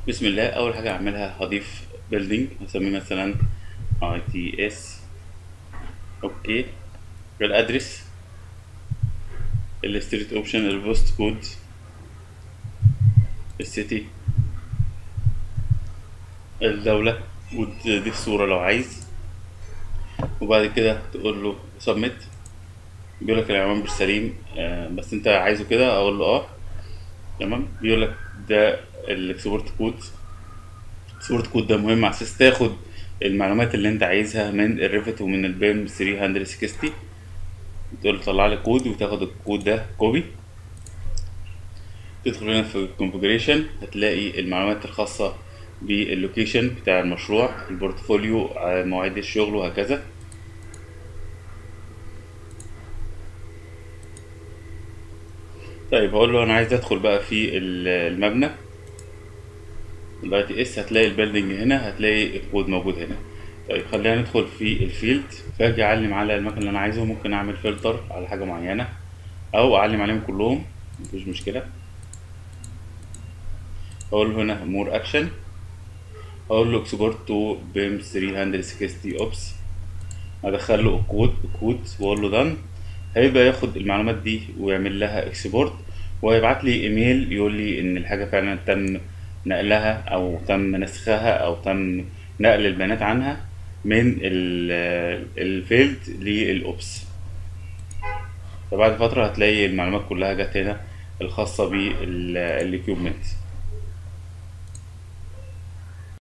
بسم الله اول حاجه هعملها هضيف بيلدينج هسميه مثلا اي تي اس اوكي الادرس الستريت اوبشن البوست كود السيتي الدولة وتضيف صورة لو عايز وبعد كده تقول له سبميت بيقول لك العنوان مش سليم آه، بس انت عايزه كده اقول له اه تمام بيقول لك ده الاكسبورت كود الاكسبورت كود ده مهم على اساس تاخد المعلومات اللي انت عايزها من الريفت ومن البيم 360 تقول له طلع لي كود وتاخد الكود ده كوبي تدخل هنا في الكونفجريشن هتلاقي المعلومات الخاصة باللوكيشن بتاع المشروع البورتفوليو آه، مواعيد الشغل وهكذا طيب هقول له انا عايز ادخل بقى في ال- المبنى الاي تي اس هتلاقي البيلدينج هنا هتلاقي الكود موجود هنا طيب خلينا ندخل في الفيلد فاجي اعلم على المكان اللي انا عايزه ممكن اعمل فلتر على حاجه معينه او اعلم عليهم كلهم مفيش مشكله اقول له هنا مور اكشن اقول له اكسبورت تو بيم 360 اوبس ادخل له الكود الكود واقول له دان هيبقى ياخد المعلومات دي ويعمل لها اكسبورت وهيبعت لي ايميل يقول لي ان الحاجه فعلا تم نقلها او تم نسخها او تم نقل البيانات عنها من الفيلد للاوبس فبعد فتره هتلاقي المعلومات كلها جت هنا الخاصه بالاكيوبمنت